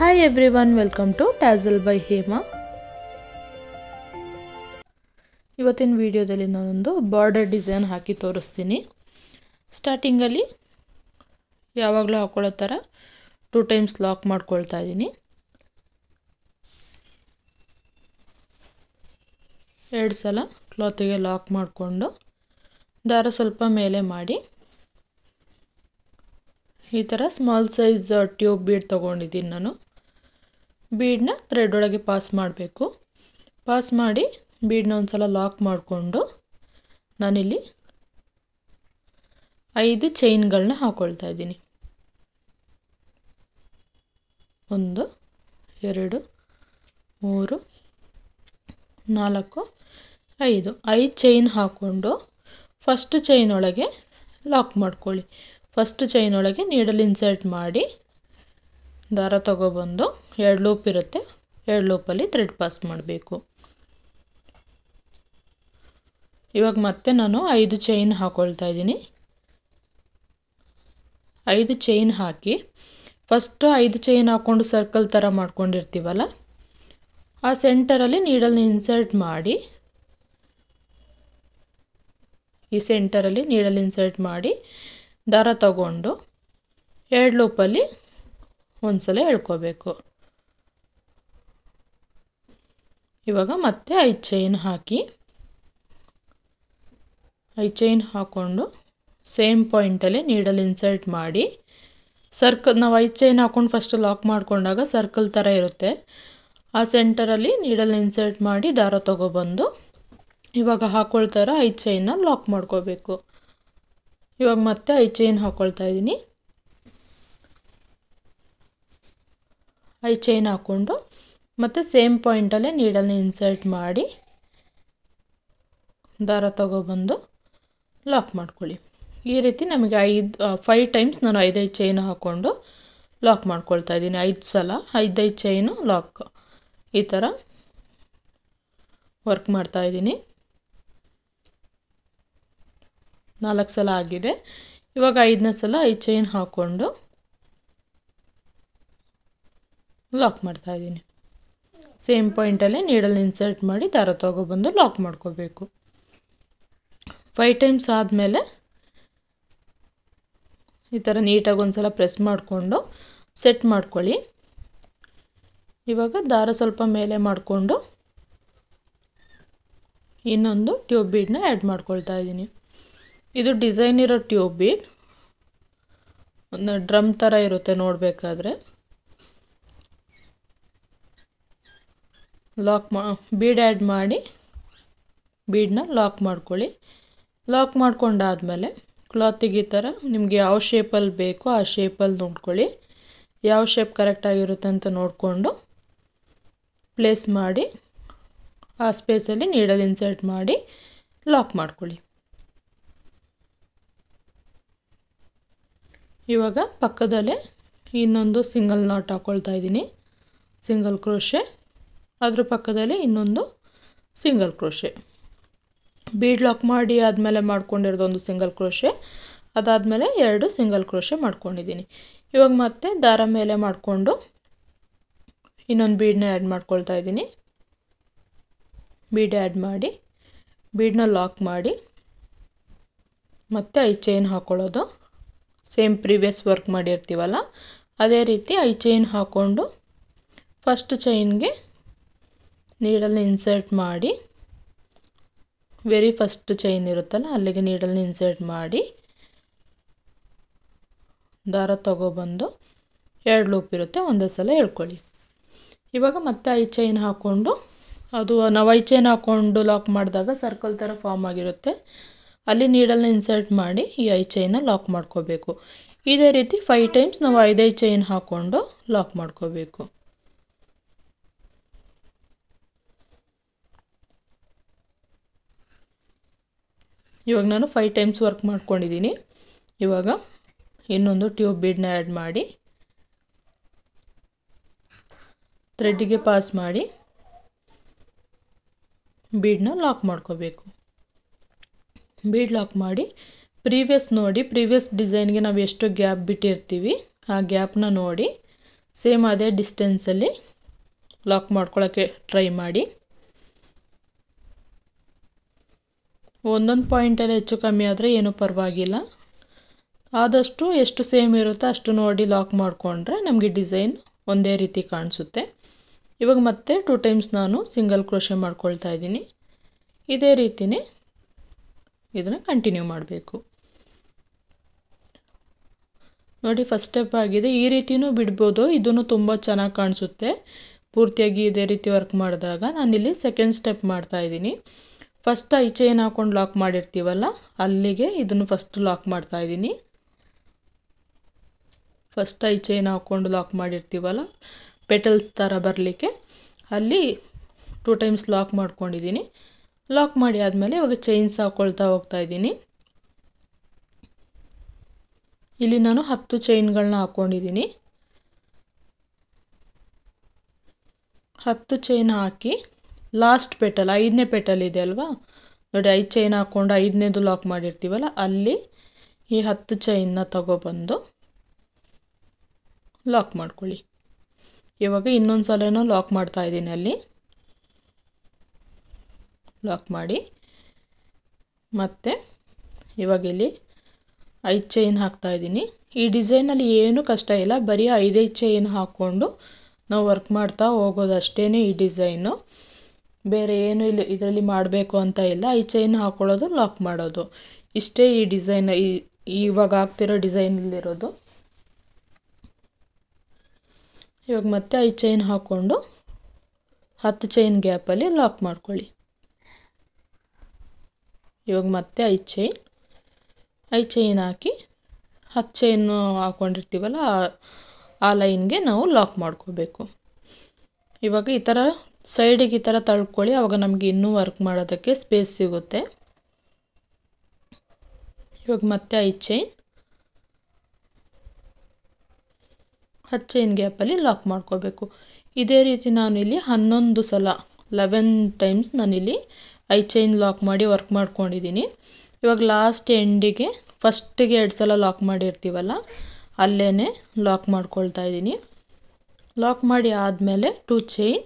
hi everyone welcome to tassel by Hema ಇವತ್ತಿನ ವಿಡಿಯೋದಲ್ಲಿ ನಾನೊಂದು ಬಾರ್ಡರ್ ಡಿಸೈನ್ ಹಾಕಿ ತೋರಿಸ್ತೀನಿ ಸ್ಟಾರ್ಟಿಂಗಲ್ಲಿ ಯಾವಾಗಲೂ ಹಾಕೊಳ್ಳೋ ಥರ ಟೂ ಟೈಮ್ಸ್ ಲಾಕ್ ಮಾಡ್ಕೊಳ್ತಾ ಇದ್ದೀನಿ ಎರಡು ಸಲ ಕ್ಲಾತಿಗೆ ಲಾಕ್ ಮಾಡಿಕೊಂಡು ದಾರ ಸ್ವಲ್ಪ ಮೇಲೆ ಮಾಡಿ ಈ ಥರ ಸ್ಮಾಲ್ ಸೈಜ್ ಟ್ಯೂಬ್ ಬೀಡ್ ತೊಗೊಂಡಿದ್ದೀನಿ ನಾನು ಬೀಡನ್ನ ಥ್ರೆಡ್ ಒಳಗೆ ಪಾಸ್ ಮಾಡಬೇಕು ಪಾಸ್ ಮಾಡಿ ಬೀಡನ್ನ ಒಂದು ಸಲ ಲಾಕ್ ಮಾಡಿಕೊಂಡು ನಾನಿಲ್ಲಿ ಐದು ಚೈನ್ಗಳನ್ನ ಹಾಕೊಳ್ತಾ ಇದ್ದೀನಿ ಒಂದು ಎರಡು ಮೂರು ನಾಲ್ಕು ಐದು ಐದು ಚೈನ್ ಹಾಕ್ಕೊಂಡು ಫಸ್ಟ್ ಚೈನ್ ಒಳಗೆ ಲಾಕ್ ಮಾಡ್ಕೊಳ್ಳಿ ಫಸ್ಟ್ ಚೈನ್ ಒಳಗೆ ನೀಡಲ್ ಇನ್ಸರ್ಟ್ ಮಾಡಿ ದಾರ ತಗೊಬಂದು ಎರಡು ಲೂಪ್ ಇರುತ್ತೆ ಎರಡು ಲೂಪಲ್ಲಿ ಥ್ರೆಡ್ ಪಾಸ್ ಮಾಡಬೇಕು ಇವಾಗ ಮತ್ತೆ ನಾನು ಐದು ಚೈನ್ ಹಾಕೊಳ್ತಾ ಇದ್ದೀನಿ ಐದು ಚೈನ್ ಹಾಕಿ ಫಸ್ಟು ಐದು ಚೈನ್ ಹಾಕ್ಕೊಂಡು ಸರ್ಕಲ್ ಥರ ಮಾಡ್ಕೊಂಡಿರ್ತೀವಲ್ಲ ಆ ಸೆಂಟರಲ್ಲಿ ನೀಡಲ್ನ ಇನ್ಸರ್ಟ್ ಮಾಡಿ ಈ ಸೆಂಟರಲ್ಲಿ ನೀಡಲ್ ಇನ್ಸರ್ಟ್ ಮಾಡಿ ದಾರ ತಗೊಂಡು ಎರಡು ಲೂಪಲ್ಲಿ ಒಂದ್ಸಲ ಎಳ್ಕೋಬೇಕು ಇವಾಗ ಮತ್ತೆ ಐದು ಚೈನ್ ಹಾಕಿ ಐದು ಚೈನ್ ಹಾಕ್ಕೊಂಡು ಸೇಮ್ ಪಾಯಿಂಟಲ್ಲಿ ನೀಡಲ್ ಇನ್ಸರ್ಟ್ ಮಾಡಿ ಸರ್ಕಲ್ ನಾವು ಐದು ಚೈನ್ ಹಾಕ್ಕೊಂಡು ಫಸ್ಟ್ ಲಾಕ್ ಮಾಡ್ಕೊಂಡಾಗ ಸರ್ಕಲ್ ಥರ ಇರುತ್ತೆ ಆ ಸೆಂಟರಲ್ಲಿ ನೀಡಲ್ ಇನ್ಸರ್ಟ್ ಮಾಡಿ ದಾರ ತಗೊಬಂದು ಇವಾಗ ಹಾಕೊಳ್ತಾರ ಐದು ಚೈನ್ನ ಲಾಕ್ ಮಾಡ್ಕೋಬೇಕು ಇವಾಗ ಮತ್ತೆ ಐದು ಚೈನ್ ಹಾಕ್ಕೊಳ್ತಾ ಇದ್ದೀನಿ ಐದು ಚೈನ್ ಹಾಕ್ಕೊಂಡು ಮತ್ತೆ ಸೇಮ್ ಪಾಯಿಂಟಲ್ಲೇ ನೀಡಲ್ನ ಇನ್ಸರ್ಟ್ ಮಾಡಿ ದಾರ ತಗೊಬಂದು ಲಾಕ್ ಮಾಡ್ಕೊಳ್ಳಿ ಈ ರೀತಿ ನಮಗೆ ಐದು ಫೈವ್ ಟೈಮ್ಸ್ ನಾನು ಐದೈದು ಚೈನ್ ಹಾಕ್ಕೊಂಡು ಲಾಕ್ ಮಾಡ್ಕೊಳ್ತಾ ಇದ್ದೀನಿ ಐದು ಸಲ ಐದೈದು ಚೈನು ಲಾಕ್ ಈ ಥರ ವರ್ಕ್ ಮಾಡ್ತಾ ಇದ್ದೀನಿ ನಾಲ್ಕು ಸಲ ಆಗಿದೆ ಇವಾಗ ಐದನೇ ಸಲ ಐದು ಚೈನ್ ಹಾಕ್ಕೊಂಡು ಲಾಕ್ ಮಾಡ್ತಾ ಇದ್ದೀನಿ ಸೇಮ್ ಪಾಯಿಂಟಲ್ಲೇ ನೀಡಲ್ ಇನ್ಸರ್ಟ್ ಮಾಡಿ ದಾರ ತಗೊಬಂದು ಲಾಕ್ ಮಾಡ್ಕೋಬೇಕು ಫೈವ್ ಟೈಮ್ಸ್ ಆದಮೇಲೆ ಈ ಥರ ನೀಟಾಗಿ ಒಂದು ಸಲ ಪ್ರೆಸ್ ಮಾಡಿಕೊಂಡು ಸೆಟ್ ಮಾಡ್ಕೊಳ್ಳಿ ಇವಾಗ ದಾರ ಸ್ವಲ್ಪ ಮೇಲೆ ಮಾಡಿಕೊಂಡು ಇನ್ನೊಂದು ಟ್ಯೂಬ್ ಬೀಡನ್ನ ಆ್ಯಡ್ ಮಾಡ್ಕೊಳ್ತಾ ಇದ್ದೀನಿ ಇದು ಡಿಸೈನ್ ಇರೋ ಟ್ಯೂಬ್ ಬೀಡ್ ಒಂದು ಡ್ರಮ್ ಥರ ಇರುತ್ತೆ ನೋಡಬೇಕಾದ್ರೆ ಲಾಕ್ ಮಾ ಬೀಡ್ ಆ್ಯಡ್ ಮಾಡಿ ಬೀಡನ್ನ ಲಾಕ್ ಮಾಡ್ಕೊಳ್ಳಿ ಲಾಕ್ ಮಾಡ್ಕೊಂಡಾದಮೇಲೆ ಕ್ಲಾತಿಗೆ ಈ ಥರ ನಿಮಗೆ ಯಾವ ಶೇಪಲ್ಲಿ ಬೇಕೋ ಆ ಶೇಪಲ್ಲಿ ನೋಡ್ಕೊಳ್ಳಿ ಯಾವ ಶೇಪ್ ಕರೆಕ್ಟಾಗಿರುತ್ತೆ ಅಂತ ನೋಡಿಕೊಂಡು ಪ್ಲೇಸ್ ಮಾಡಿ ಆ ಸ್ಪೇಸಲ್ಲಿ ನೀಡಲ್ ಇನ್ಸರ್ಟ್ ಮಾಡಿ ಲಾಕ್ ಮಾಡ್ಕೊಳ್ಳಿ ಇವಾಗ ಪಕ್ಕದಲ್ಲೇ ಇನ್ನೊಂದು ಸಿಂಗಲ್ ನಾಟ್ ಹಾಕ್ಕೊಳ್ತಾ ಇದ್ದೀನಿ ಸಿಂಗಲ್ ಕ್ರೋಶೆ ಅದ್ರ ಪಕ್ಕದಲ್ಲಿ ಇನ್ನೊಂದು ಸಿಂಗಲ್ ಕ್ರೋಶೆ ಬೀಡ್ ಲಾಕ್ ಮಾಡಿ ಆದಮೇಲೆ ಮಾಡ್ಕೊಂಡಿರೋದೊಂದು ಸಿಂಗಲ್ ಕ್ರೋಶೆ ಅದಾದಮೇಲೆ ಎರಡು ಸಿಂಗಲ್ ಕ್ರೋಶೆ ಮಾಡ್ಕೊಂಡಿದ್ದೀನಿ ಇವಾಗ ಮತ್ತೆ ದಾರ ಮೇಲೆ ಮಾಡಿಕೊಂಡು ಇನ್ನೊಂದು ಬೀಡನ್ನ ಆ್ಯಡ್ ಮಾಡ್ಕೊಳ್ತಾ ಇದ್ದೀನಿ ಬೀಡ್ ಆ್ಯಡ್ ಮಾಡಿ ಬೀಡನ್ನ ಲಾಕ್ ಮಾಡಿ ಮತ್ತೆ ಐದು ಚೈನ್ ಹಾಕ್ಕೊಳ್ಳೋದು ಸೇಮ್ ಪ್ರೀವಿಯಸ್ ವರ್ಕ್ ಮಾಡಿರ್ತೀವಲ್ಲ ಅದೇ ರೀತಿ ಐದು ಚೈನ್ ಹಾಕ್ಕೊಂಡು ಫಸ್ಟ್ ಚೈನ್ಗೆ ನೀಡಲ್ನ ಇನ್ಸರ್ಟ್ ಮಾಡಿ ವೆರಿ ಫಸ್ಟ್ ಚೈನ್ ಇರುತ್ತಲ್ಲ ಅಲ್ಲಿಗೆ ನೀಡಲ್ನ ಇನ್ಸರ್ಟ್ ಮಾಡಿ ದಾರ ತಗೊಬಂದು ಎರಡು ಲೂಪ್ ಇರುತ್ತೆ ಒಂದೇ ಸಲ ಎಳ್ಕೊಳ್ಳಿ ಇವಾಗ ಮತ್ತೆ ಐದು ಚೈನ್ ಹಾಕ್ಕೊಂಡು ಅದು ನಾವು ಐದು ಚೈನ್ ಹಾಕ್ಕೊಂಡು ಲಾಕ್ ಮಾಡಿದಾಗ ಸರ್ಕಲ್ ಥರ ಫಾರ್ಮ್ ಆಗಿರುತ್ತೆ ಅಲ್ಲಿ ನೀಡಲ್ನ ಇನ್ಸರ್ಟ್ ಮಾಡಿ ಈ ಐದು ಚೈನ ಲಾಕ್ ಮಾಡ್ಕೋಬೇಕು ಇದೇ ರೀತಿ ಫೈವ್ ಟೈಮ್ಸ್ ನಾವು ಐದೈದು ಚೈನ್ ಹಾಕ್ಕೊಂಡು ಲಾಕ್ ಮಾಡ್ಕೋಬೇಕು ಇವಾಗ ನಾನು ಫೈವ್ ಟೈಮ್ಸ್ ವರ್ಕ್ ಮಾಡ್ಕೊಂಡಿದ್ದೀನಿ ಇವಾಗ ಇನ್ನೊಂದು ಟ್ಯೂಬ್ ಬೀಡನ್ನ ಆ್ಯಡ್ ಮಾಡಿ ಥ್ರೆಡ್ಡಿಗೆ ಪಾಸ್ ಮಾಡಿ ಬೀಡನ್ನ ಲಾಕ್ ಮಾಡ್ಕೋಬೇಕು ಬೀಡ್ ಲಾಕ್ ಮಾಡಿ ಪ್ರೀವಿಯಸ್ ನೋಡಿ ಪ್ರೀವಿಯಸ್ ಡಿಸೈನ್ಗೆ ನಾವು ಎಷ್ಟು ಗ್ಯಾಪ್ ಬಿಟ್ಟಿರ್ತೀವಿ ಆ ಗ್ಯಾಪ್ನ ನೋಡಿ ಸೇಮ್ ಅದೇ ಡಿಸ್ಟೆನ್ಸಲ್ಲಿ ಲಾಕ್ ಮಾಡ್ಕೊಳ್ಳೋಕ್ಕೆ ಟ್ರೈ ಮಾಡಿ ಒಂದೊಂದು ಪಾಯಿಂಟಲ್ಲಿ ಹೆಚ್ಚು ಕಮ್ಮಿ ಆದರೆ ಏನೂ ಪರವಾಗಿಲ್ಲ ಆದಷ್ಟು ಎಷ್ಟು ಸೇಮ್ ಇರುತ್ತೋ ಅಷ್ಟು ನೋಡಿ ಲಾಕ್ ಮಾಡಿಕೊಂಡ್ರೆ ನಮಗೆ ಡಿಸೈನ್ ಒಂದೇ ರೀತಿ ಕಾಣಿಸುತ್ತೆ ಇವಾಗ ಮತ್ತೆ ಟೂ ಟೈಮ್ಸ್ ನಾನು ಸಿಂಗಲ್ ಕ್ರೋಶೆ ಮಾಡ್ಕೊಳ್ತಾ ಇದ್ದೀನಿ ಇದೇ ರೀತಿನೇ ಇದನ್ನು ಕಂಟಿನ್ಯೂ ಮಾಡಬೇಕು ನೋಡಿ ಫಸ್ಟ್ ಸ್ಟೆಪ್ ಆಗಿದೆ ಈ ರೀತಿನೂ ಬಿಡ್ಬೋದು ಇದನ್ನು ತುಂಬ ಚೆನ್ನಾಗಿ ಕಾಣಿಸುತ್ತೆ ಪೂರ್ತಿಯಾಗಿ ಇದೇ ರೀತಿ ವರ್ಕ್ ಮಾಡಿದಾಗ ನಾನಿಲ್ಲಿ ಸೆಕೆಂಡ್ ಸ್ಟೆಪ್ ಮಾಡ್ತಾ ಇದ್ದೀನಿ ಫಸ್ಟ್ ಐ ಚೈನ್ ಹಾಕೊಂಡು ಲಾಕ್ ಮಾಡಿರ್ತೀವಲ್ಲ ಅಲ್ಲಿಗೆ ಇದನ್ನು ಫಸ್ಟ್ ಲಾಕ್ ಮಾಡ್ತಾ ಇದ್ದೀನಿ ಫಸ್ಟ್ ಐ ಚೈನ್ ಹಾಕ್ಕೊಂಡು ಲಾಕ್ ಮಾಡಿರ್ತೀವಲ್ಲ ಪೆಟಲ್ಸ್ ಥರ ಬರಲಿಕ್ಕೆ ಅಲ್ಲಿ ಟೂ ಟೈಮ್ಸ್ ಲಾಕ್ ಮಾಡ್ಕೊಂಡಿದ್ದೀನಿ ಲಾಕ್ ಮಾಡಿ ಆದಮೇಲೆ ಇವಾಗ ಚೈನ್ಸ್ ಹಾಕ್ಕೊಳ್ತಾ ಹೋಗ್ತಾ ಇದ್ದೀನಿ ಇಲ್ಲಿ ನಾನು ಹತ್ತು ಚೈನ್ಗಳನ್ನ ಹಾಕ್ಕೊಂಡಿದ್ದೀನಿ ಹತ್ತು ಚೈನ್ ಹಾಕಿ ಲಾಸ್ಟ್ ಪೆಟಲ್ ಐದನೇ ಪೆಟಲ್ ಇದೆ ಅಲ್ವಾ ನೋಡಿ ಐದು ಚೈನ್ ಹಾಕ್ಕೊಂಡು ಐದನೇದು ಲಾಕ್ ಮಾಡಿರ್ತೀವಲ್ಲ ಅಲ್ಲಿ ಈ ಹತ್ತು ಚೈನ್ನ ತಗೊಬಂದು ಲಾಕ್ ಮಾಡ್ಕೊಳ್ಳಿ ಇವಾಗ ಇನ್ನೊಂದು ಸಲನೂ ಲಾಕ್ ಮಾಡ್ತಾ ಇದ್ದೀನಿ ಅಲ್ಲಿ ಲಾಕ್ ಮಾಡಿ ಮತ್ತು ಇವಾಗ ಇಲ್ಲಿ ಐದು ಚೈನ್ ಹಾಕ್ತಾ ಇದ್ದೀನಿ ಈ ಡಿಸೈನಲ್ಲಿ ಏನೂ ಕಷ್ಟ ಇಲ್ಲ ಬರೀ ಐದೈದು ಚೈನ್ ಹಾಕ್ಕೊಂಡು ನಾವು ವರ್ಕ್ ಮಾಡ್ತಾ ಹೋಗೋದಷ್ಟೇ ಈ ಡಿಸೈನು ಬೇರೆ ಏನು ಇಲ್ಲ ಇದರಲ್ಲಿ ಮಾಡಬೇಕು ಅಂತ ಇಲ್ಲ ಈ ಚೈನ್ ಹಾಕ್ಕೊಳ್ಳೋದು ಲಾಕ್ ಮಾಡೋದು ಇಷ್ಟೇ ಈ ಡಿಸೈನ್ ಈ ಇವಾಗ ಆಗ್ತಿರೋ ಡಿಸೈನಲ್ಲಿರೋದು ಇವಾಗ ಮತ್ತೆ ಐದು ಚೈನ್ ಹಾಕ್ಕೊಂಡು ಹತ್ತು ಚೈನ್ ಗ್ಯಾಪಲ್ಲಿ ಲಾಕ್ ಮಾಡ್ಕೊಳ್ಳಿ ಇವಾಗ ಮತ್ತೆ ಐದು ಚೈನ್ ಐದು ಚೈನ್ ಹಾಕಿ ಹತ್ತು ಚೈನ್ ಹಾಕ್ಕೊಂಡಿರ್ತೀವಲ್ಲ ಆ ಲೈನ್ಗೆ ನಾವು ಲಾಕ್ ಮಾಡ್ಕೋಬೇಕು ಇವಾಗ ಈ ಥರ ಸೈಡಿಗೆ ಈ ಥರ ತಳ್ಕೊಳ್ಳಿ ಅವಾಗ ನಮಗೆ ಇನ್ನೂ ವರ್ಕ್ ಮಾಡೋದಕ್ಕೆ ಸ್ಪೇಸ್ ಸಿಗುತ್ತೆ ಇವಾಗ ಮತ್ತೆ ಐದು ಚೈನ್ ಹತ್ತು ಚೈನ್ ಗ್ಯಾಪಲ್ಲಿ ಲಾಕ್ ಮಾಡ್ಕೋಬೇಕು ಇದೇ ರೀತಿ ನಾನು ಇಲ್ಲಿ ಹನ್ನೊಂದು ಸಲ ಲೆವೆನ್ ಟೈಮ್ಸ್ ನಾನಿಲ್ಲಿ ಐದು ಚೈನ್ ಲಾಕ್ ಮಾಡಿ ವರ್ಕ್ ಮಾಡ್ಕೊಂಡಿದ್ದೀನಿ ಇವಾಗ ಲಾಸ್ಟ್ ಎಂಡಿಗೆ ಫಸ್ಟಿಗೆ ಎರಡು ಸಲ ಲಾಕ್ ಮಾಡಿರ್ತೀವಲ್ಲ ಅಲ್ಲೇ ಲಾಕ್ ಮಾಡ್ಕೊಳ್ತಾ ಇದ್ದೀನಿ ಲಾಕ್ ಮಾಡಿ ಆದಮೇಲೆ ಟೂ ಚೈನ್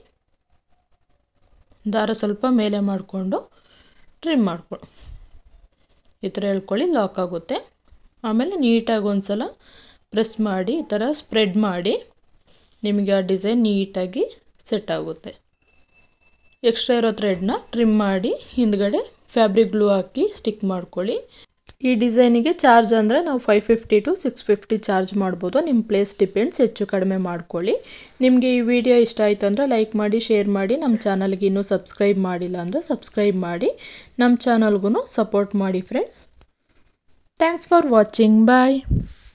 ದಾರ ಸ್ವಲ್ಪ ಮೇಲೆ ಮಾಡಿಕೊಂಡು ಟ್ರಿಮ್ ಮಾಡ್ಕೊ ಈ ಥರ ಹೇಳ್ಕೊಳ್ಳಿ ಲಾಕ್ ಆಗುತ್ತೆ ಆಮೇಲೆ ನೀಟಾಗಿ ಒಂದು ಸಲ ಪ್ರೆಸ್ ಮಾಡಿ ಈ ಥರ ಸ್ಪ್ರೆಡ್ ಮಾಡಿ ನಿಮಗೆ ಆ ಡಿಸೈನ್ ನೀಟಾಗಿ ಸೆಟ್ ಆಗುತ್ತೆ ಎಕ್ಸ್ಟ್ರಾ ಇರೋ ಥ್ರೆಡ್ನ ಟ್ರಿಮ್ ಮಾಡಿ ಹಿಂದ್ಗಡೆ ಫ್ಯಾಬ್ರಿಕ್ ಗ್ಲೂ ಹಾಕಿ ಸ್ಟಿಕ್ ಮಾಡ್ಕೊಳ್ಳಿ ಈ ಡಿಸೈನಿಗೆ ಚಾರ್ಜ್ ಅಂದರೆ ನಾವು five fifty to six fifty charge ಮಾಡ್ಬೋದು ನಿಮ್ಮ ಪ್ಲೇಸ್ ಡಿಪೆಂಡ್ಸ್ ಹೆಚ್ಚು ಕಡಿಮೆ ಮಾಡ್ಕೊಳ್ಳಿ ನಿಮಗೆ ಈ ವಿಡಿಯೋ ಇಷ್ಟ ಆಯಿತು ಅಂದರೆ ಲೈಕ್ ಮಾಡಿ ಶೇರ್ ಮಾಡಿ ನಮ್ಮ ಚಾನಲ್ಗೆ ಇನ್ನೂ ಸಬ್ಸ್ಕ್ರೈಬ್ ಮಾಡಿಲ್ಲ ಅಂದರೆ ಸಬ್ಸ್ಕ್ರೈಬ್ ಮಾಡಿ ನಮ್ಮ ಚಾನಲ್ಗೂ ಸಪೋರ್ಟ್ ಮಾಡಿ friends thanks for watching bye